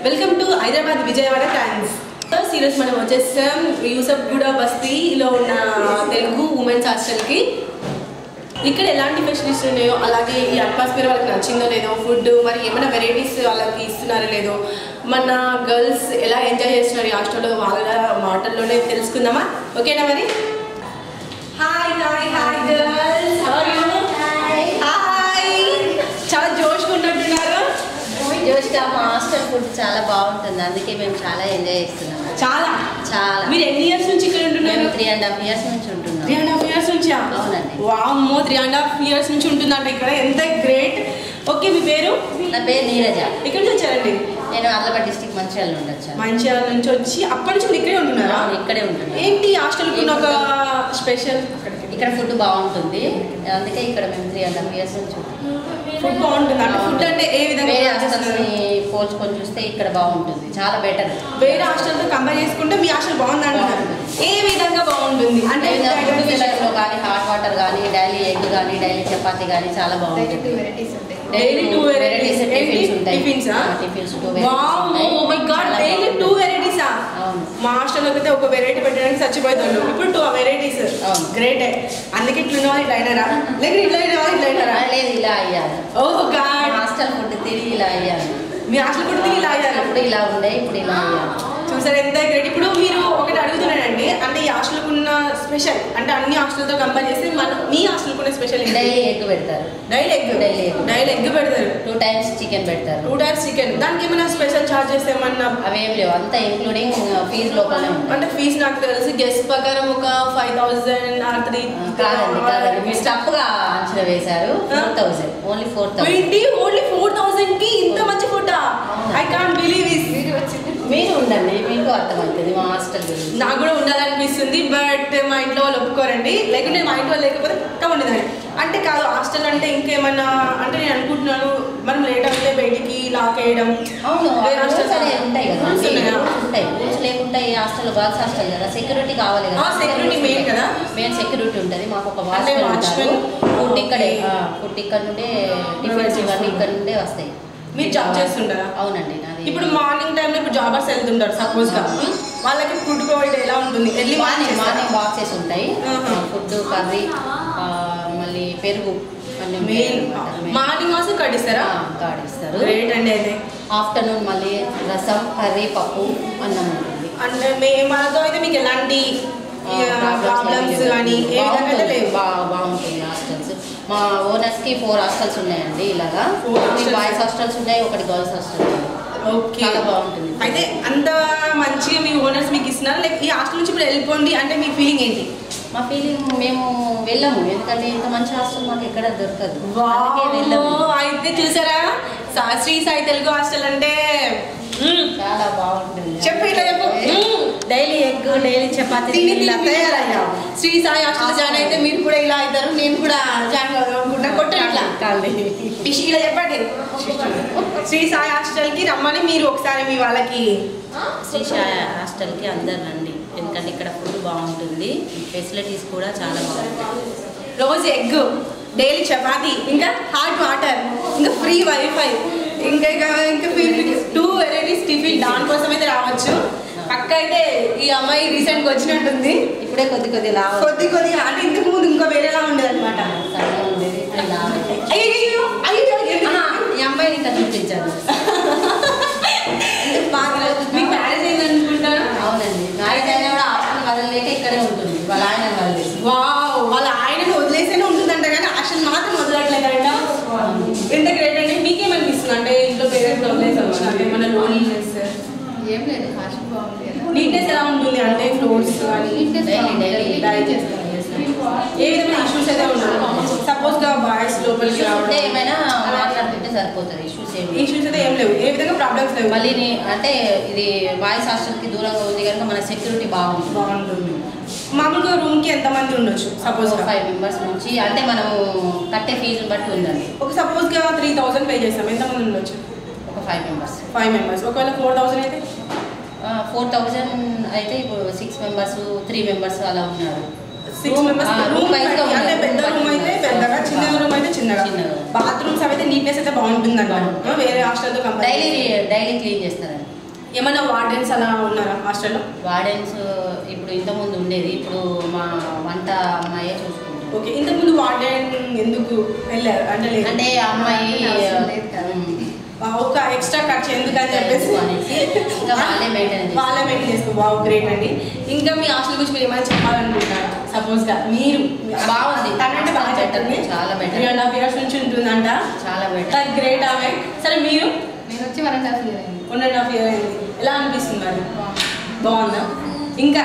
Welcome to Hyderabad Vijayawada Times ఈరోజు మనం వచ్చేసాం యూసఫ్ గూడ బస్తీలో ఉన్న తెలుగు ఉమెన్స్ హాస్టల్కి ఇక్కడ ఎలాంటి ఫెసిలిటీస్ ఉన్నాయో అలాగే ఈ అట్మాస్ఫియర్ వాళ్ళకి నచ్చిందో లేదో ఫుడ్ మరి ఏమైనా వెరైటీస్ వాళ్ళకి ఇస్తున్నారో లేదో మన గర్ల్స్ ఎలా ఎంజాయ్ చేస్తున్నారు ఈ హాస్టల్లో వాళ్ళ మాటల్లోనే తెలుసుకుందామా ఓకేనా మరి hi hi hi girls hi చాలా జోష్గా ఉన్నట్టున్నారు జోష్గా మా హాస్టల్ ఫుడ్ చాలా బాగుంటుంది అందుకే మేము చాలా ఎంజాయ్ చేస్తున్నాం చాలా చాలా మీరు ఎన్ని ఇయర్స్ నుంచి ఇక్కడ మేము ఉంటున్నారు త్రీ అండ్ హాఫ్ ఇయర్స్ నుంచి ఉంటున్నాం త్రీ అండ్ హాఫ్ ఇయర్స్ నుంచి అవునండి. వామ్మో త్రీ అండ్ హాఫ్ ఇయర్స్ నుంచి ఉంటుందంట ఇక్కడ ఎంత గ్రేట్ ఓకే మీ పేరు నా పేరు నీరజ ఎక్కడి నుంచి వచ్చారండి నేను ఆదిలాబాద్ డిస్టిక్ మంచిర్యాల నుండి వచ్చాను మంచిర్యాల నుంచి వచ్చి అప్పటి నుంచి మీరు ఇక్కడే ఉంటున్నారా అవును, ఇక్కడే ఉంటున్నాం ఏంటి హాస్టల్ ఉన్న ఒక స్పెషల్ ఇక్కడ ఫుడ్ బాగుంటుంది అందుకే ఇక్కడ మేము త్రీ అండ్ హాఫ్ ఇయర్స్ నుంచి ఉంటున్నాం. ఫుడ్ బాగుంటుంది అంటే ఫుడ్ అంటే ఏ విధంగా వేరే prepare చేస్తున్నారు? హాస్టల్స్ని పోల్చుకొని చూస్తే ఇక్కడ బాగుంటుంది చాలా బెటర్ వేరే హాస్టల్ తో కంపేర్ చేసుకుంటే మీ హాస్టల్ బాగుంది అంటున్నారు ఏ విధంగా బాగుంటుంది అంటే ఫుడ్ food విషయంలో కానీ హాట్ వాటర్ కానీ డైలీ ఎగ్ కానీ డైలీ చపాతి కానీ చాలా బాగుంటుంది డైలీ టూ వెరైటీస్ టిఫిన్స్ ఉంటాయి tiffins tiffins two oh my god daily two వెరైటీసా అవును మా హాస్టల్లో అయితే ఒక వెరైటీ పెట్టడానికి చచ్చిపోతుండు ఇప్పుడు టూ వెరైటీస్ అవును. గ్రేట్ అందుకే ఇట్లున్న వాళ్ళు ఇట్లా అయినారా లేక ఇట్లా అయిన వాళ్ళు ఇట్లా అయినారా ఆ, లేదు ఇలా అయ్యారు ఓ గాడ్ హాస్టల్ ఫుడ్ తిరిగి ఇలా అయ్యారు మీ హాస్టల్ కూడా తిరిగి ఇలా అయ్యారు అప్పుడు ఇలా ఉండే ఇప్పుడు ఇలా అయ్యారు చూసారు ఎంత గ్రేట్ ఇప్పుడు మీరు ఒకటి అడుగుతున్నానండి అంటే ఈ హాస్టల్కి ఉన్న స్పెషల్ అంటే అన్ని హాస్టల్తో కంపేర్ చేసి మన మీ హాస్టల్కి ఉన్న స్పెషల్ డైలీ ఎగ్ పెడతారు daily egg Daily egg. Daily egg పెడతారు టూ టైమ్స్ చికెన్ పెడతారు టూ టైమ్స్ చికెన్ దానికి ఏమైనా స్పెషల్ చార్జెస్ ఏమన్నా అవేం లేవు అంతా ఇంక్లూడింగ్ ఫీజు లోపలనే ఉంటాయి అంటే ఫీజు నాకు తెలిసి గెస్ట్ ప్రకారం ఒక ఫైవ్ థౌసండ్ ఆర్ త్రీ ఆ, కాదండి కాదండి మీరు తప్పుగా అంచనా వేశారు four thousand only four thousand ఏంటి ఓన్లీ ఫోర్ థౌసండ్ కి ఇంత మంచి food I can't believe is మీరు ఉండండి మీకు అర్థమవుతుంది మా హాస్టల్ గురించి నాకు కూడా ఉండాలనిపిస్తుంది బట్ మా ఇంట్లో వాళ్ళు ఒప్పుకోరండి లేకుంటే మా ఇంట్లో వాళ్ళు లేకపోతే పక్క ఉండేదాన్ని అంటే కాదు హాస్టల్ అంటే ఇంకేమన్నా అంటే నేను అనుకుంటున్నాను మనం లేట్ అయితే బయటికి లాక్ వేయడం అవును వేరే రూల్స్ hostels అనేవి ఉంటాయి కదా Rules ఉన్నాయా? Rules ఉంటాయి రూల్స్ లేకుండా ఈ హాస్టల్ గర్ల్స్ హాస్టల్ కదా సెక్యూరిటీ కావాలి కదా ఆ, security main కదా? మెయిన్ సెక్యూరిటీ ఉంటుంది మాకు ఒక అంటే వాచ్మెన్ watchman, ఉంటారు ఫుడ్ ఇక్కడే okay. ఫుడ్ ఇక్కడ నుండే టిఫిన్స్ Provide ఇవన్నీ చేస్తారు. ఇక్కడ నుండే వస్తాయి మీరు జాబ్ చేస్తుంటారా అవునండి నాది ఇప్పుడు మార్నింగ్ టైంలో ఇప్పుడు జాబర్స్ వెళ్తుంటారు సపోజ్ గా వాళ్ళకి ఫుడ్ ప్రొవైడ్ ఎలా ఉంటుంది early morning morning morning boxes ఉంటాయి ఆహా. ఫుడ్ కర్రీ మళ్ళీ పెరుగు అన్నీ ఉంటాయి మెయిన్ అన్నమాట. Main. మార్నింగ్ ఆల్సో కడిస్తారా ఆ, గాడ్ ఇస్తారు గ్రేట్ అండి అయితే ఆఫ్టర్నూన్ మళ్ళీ రసం కర్రీ పప్పు అన్నం ఉంటుంది అంటే మే మనతో అయితే మీకు ఎలాంటి ప్రాబ్లమ్స్ కానీ ఏ విధంగా అయితే లేవు బాగా బాగుంటుంది హాస్టల్స్ మా ఓనర్స్ కి ఫోర్ హాస్టల్స్ ఉన్నాయండి ఇలాగా Four hostels. బాయ్స్ హాస్టల్స్ ఉన్నాయి ఒకటి గర్ల్స్ హాస్టల్ ఉంది. ఓకే చాలా బాగుంటుంది అయితే అంత మంచిగా మీ ఓనర్స్ మీకు ఇస్తున్నారు లైక్ ఈ హాస్టల్ నుంచి ఇప్పుడు వెళ్ళిపోండి అంటే మీ ఫీలింగ్ ఏంటి మా ఫీలింగ్ మేము వెళ్ళము ఎందుకంటే ఇంత మంచి హాస్టల్ మాకు ఎక్కడ దొరకదు అందుకే వెళ్ళము వామ్మో, అయితే చూసారా సా- శ్రీ సాయి తెలుగు హాస్టల్ అంటే మ్మ్. చాలా బాగుంటుంది చెప్పు ఇట్లా చెప్పు మ్మ్. డైలీ ఎగ్ డైలీ చపాతీ తిని తిని ఇలా తయారయ్యా. శ్రీ సాయి హాస్టల్ జాయిన్ అయితే మీరు కూడా ఇలా అవుతారు నేను కూడా జాయిన్ అవుదాం అనుకుంటా కొట్టండి ఇట్లా ఇష్ ఇలా చెప్పండి శ్రీ సాయి హాస్టల్ కి రమ్మని మీరు ఒకసారి మీ వాళ్ళకి శ్రీ సాయి హాస్టల్కి అందరు రండి ఎందుకంటే ఇక్కడ ఫుడ్ బాగుంటుంది ఫెసిలిటీస్ కూడా చాలా బాగుంటాయి రోజు ఎగ్ డైలీ చపాతి ఇంకా హాట్ వాటర్ ఇంకా ఫ్రీ వైఫై ఇంకా ఇక- ఇంకా టూ వెరైటీస్ టిఫిన్ దానికోసం అయితే రావచ్చు పక్క అయితే ఈ అమ్మాయి రీసెంట్గా వచ్చినట్టుంది ఇప్పుడే కొద్ది కొద్ది లావు కొద్ది కొద్దిగా అంటే ఇంతకు ముందు ఇంకా వేరేలా ఉండేది అనమాట సన్నగా ఉండేది ఇప్పుడు లావు అయిపోయింది. అయ్యో అయ్యో ఎందుకు? ఆహా, ఈ అమ్మాయిని ఇంకా చూపించాను బాగా మీకు మ్యారేజ్ అయింది అనుకుంటాను అవునండి మ్యారేజ్ అయినా కూడా హాస్టల్ వదలలేక ఇక్కడే ఉంటుంది వాళ్ళ ఆయన వదిలేసి వావ్ వాళ్ళ ఆయనను వదిలేసేనే ఉంటుందంట కానీ హాస్టల్ మాత్రం వదలట్లేదంట ఎంత గ్రేట్ అండి మీకేమనిపిస్తుంది అంటే ఇంట్లో పేరెంట్స్ వదిలేసి వచ్చిన అంటే మన లోన్లీనెస్ ఏం లేదు హాస్టల్ బాగుంది కదా నీట్నెస్ ఎలా ఉంటుంది అంటే ఫ్లోర్స్ కానీ Neatness Daily, బాగుంది. daily, Daily daily చేస్తాం. ఏ విధమైన ఇష్యూస్ అయితే ఉండవు సపోజ్ గా బాయ్స్ లోపలికి ఇష్యూస్ ఉంటే రావడం ఏమైనా మాట్లాడుతుంటే సరిపోతుంది ఇష్యూస్ ఏమి లేవు. ఇష్యూస్ అయితే ఏం లేవు ఏ విధంగా ప్రాబ్లమ్స్ లేవు మళ్ళీ నీ- అంటే ఇది బాయ్స్ హాస్టల్కి దూరంగా ఉంది కనుక మన సెక్యూరిటీ బాగుంది బాగుంటుంది మామూలుగా రూమ్ కి ఎంత మంది ఉండొచ్చు సపోజ్ గా ఫైవ్ మెంబర్స్ నుంచి అంటే మనం కట్టే ఫీజుని బట్టి ఉందండి ఒక సపోజ్ గా త్రీ థౌసండ్ పే చేస్తాం ఎంత మంది ఉండొచ్చు ఒక ఫైవ్ మెంబర్స్ ఫైవ్ మెంబర్స్ ఒకవేళ ఫోర్ థౌసండ్ అయితే ఫోర్ థౌజండ్ అయితే ఇప్పుడు సిక్స్ మెంబర్స్ త్రీ మెంబర్స్ అలా ఉన్నారు సిక్స్ Room- మెంబర్స్ ఆ, room రూమ్ wise గా అంటే ఉన్నారు. పెద్ద Room రూమ్ wise అయితే ఉన్నారు. పెద్దగా చిన్న రూమ్ అయితే చిన్నగా చిన్నగా. బాత్రూమ్స్ అయితే నీట్నెస్ అయితే బాగుంటుంది బాగుంటుంది. వేరే హాస్టల్తో కంపేర్ డైలీ డైలీ క్లీన్ చేస్తారండి ఏమైనా వార్డెన్స్ అలా ఉన్నారా హాస్టల్లో వార్డెన్స్ ఇప్పుడు ఇంతకుముందు ఉండేది ఇప్పుడు మా వంట అమ్మాయే చూసుకుంటుంది ఓకే ఇంతకుముందు వార్డెన్ ఎందుకు వెళ్ళారు అంటే లేదు అంటే ఆ అమ్మాయి అవసరం లేదు కదా. ఉమ్, ఆ, ఒక ఎక్స్ట్రా ఖర్చు ఎందుకని చెప్పేసి అనేసి ఇంకా వాళ్ళే మెయింటైన్ వాళ్ళే మెయింటైన్ చేసుకో వావ్ గ్రేట్ అండి ఇంకా మీ హాస్టల్ గురించి మీరు ఏమైనా చెప్పాలనుకుంటున్నారా సపోజ్ గా మీరు బాగుంది. తనంటే బాగా చాలా చెప్తుంది better, చాలా better. Three and half years నుంచి ఉంటుందంట చాలా బెటర్ గ్రేట్ ఆమె సరే మీరు నేను వచ్చి వన్ అండ్ హాఫ్ ఇయర్ అయింది వన్ అండ్ హాఫ్ ఇయర్ అయింది ఎలా అనిపిస్తుంది మరి బాగుందా ఇంకా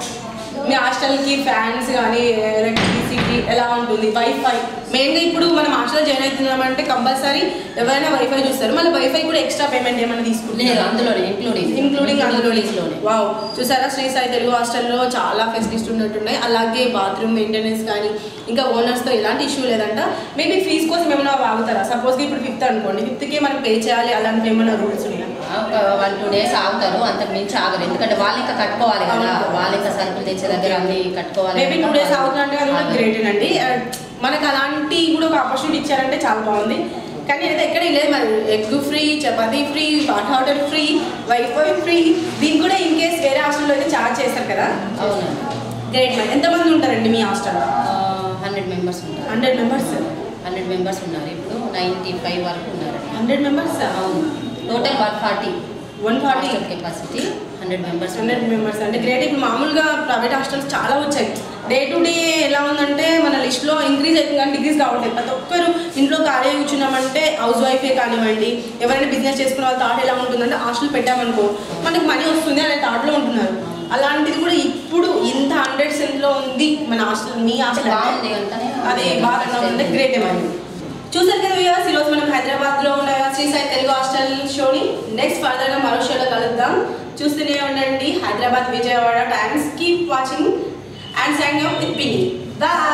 మీ హాస్టల్కి ఫ్యాన్స్ కానీ ఎలక్ట్రిసిటీ ఎలా ఉంటుంది వైఫై మెయిన్గా ఇప్పుడు మనం హాస్టల్ జాయిన్ అవుతున్నామంటే కంపల్సరీ ఎవరైనా వైఫై చూస్తారు మళ్ళీ వైఫై కూడా ఎక్స్ట్రా పేమెంట్ ఏమైనా లేదు తీసుకుంటారు అందులోనే ఇంక్లూడింగ్ ఇంక్లూడింగ్ అందులో లోనే వావ్ చూసారా శ్రీ సాయి తెలుగు హాస్టల్లో చాలా ఫెసిలిటీస్ ఉన్నట్టున్నాయి అలాగే బాత్రూమ్ మెయింటెనెన్స్ కానీ ఇంకా ఓనర్స్తో ఎలాంటి ఇష్యూ లేదంట మేబీ ఫీజ్ కోసం ఏమైనా వాగుతారా సపోజ్గా ఇప్పుడు ఫిఫ్త్ అనుకోండి ఫిఫ్త్కి మనం పే చేయాలి అలాంటివి ఏమైనా రూల్స్ ఉన్నాయా ఒక వన్ టూ డేస్ ఆగుతారు అంతకు మించి ఆగరు ఎందుకంటే వాళ్ళు ఇంకా కట్టుకోవాలి కదా అవును. వాళ్ళు ఇంకా సరుకులు తెచ్చే దగ్గర అన్ని కట్టుకోవాలి మేబీ టూ డేస్ అవుతుందంటే అది కూడా ఆగరు. గ్రేట్ అండి మనకు అలాంటి కూడా ఒక ఆపర్చునిటీ ఇచ్చారంటే చాలా బాగుంది కానీ అయితే ఎక్కడ లేదు మరి egg free chapati free hot water free wifi free దీనికి కూడా ఇన్ కేస్ వేరే హాస్టల్లో అయితే చార్జ్ చేస్తారు కదా అవును గ్రేట్ మరి ఎంతమంది ఉంటారండి మీ హాస్టల్లో హండ్రెడ్ మెంబర్స్ ఉంటారు హండ్రెడ్ మెంబర్స్ హండ్రెడ్ మెంబర్స్ ఉన్నారు ఇప్పుడు నైంటీ ఫైవ్ వరకు ఉన్నారు హండ్రెడ్ మెంబర్స్ అవును total one forty one forty capacity hundred members hundred members అంటే గ్రేట్ ఇప్పుడు మామూలుగా ప్రైవేట్ హాస్టల్స్ చాలా వచ్చాయి డే టు డే ఎలా ఉందంటే మన లిస్ట్లో ఇంక్రీజ్ అవుతుంది కానీ డిగ్రీస్ కావట్లేదు ప్రతి ఒక్కరు ఇంట్లో ఖాళీ కూర్చున్నామంటే హౌస్ వైఫే కానివ్వండి ఎవరైనా బిజినెస్ చేసుకున్న వాళ్ళ థాట్ ఎలా ఉంటుందంటే హాస్టల్ పెట్టామనుకో మనకి మనీ వస్తుంది అనే థాట్లో ఉంటున్నారు అలాంటిది కూడా ఇప్పుడు ఇంత హండ్రెడ్ సెంట్లో ఉంది మన హాస్టల్ మీ హాస్టల్ బాగుంది అంటేనే అది బాగా ఉంది గ్రేట్ మరి చూసారు కదా వ్యూవర్స్ ఈరోజు మనం హైదరాబాద్ లో ఉన్న శ్రీ సాయి తెలుగు హాస్టల్ షోని నెక్స్ట్ ఫర్దర్ గా మరో షోలో కలుద్దాం చూస్తూనే ఉండండి Hyderabad Vijayawada times keep watching and sign with పిన్ని బాయ్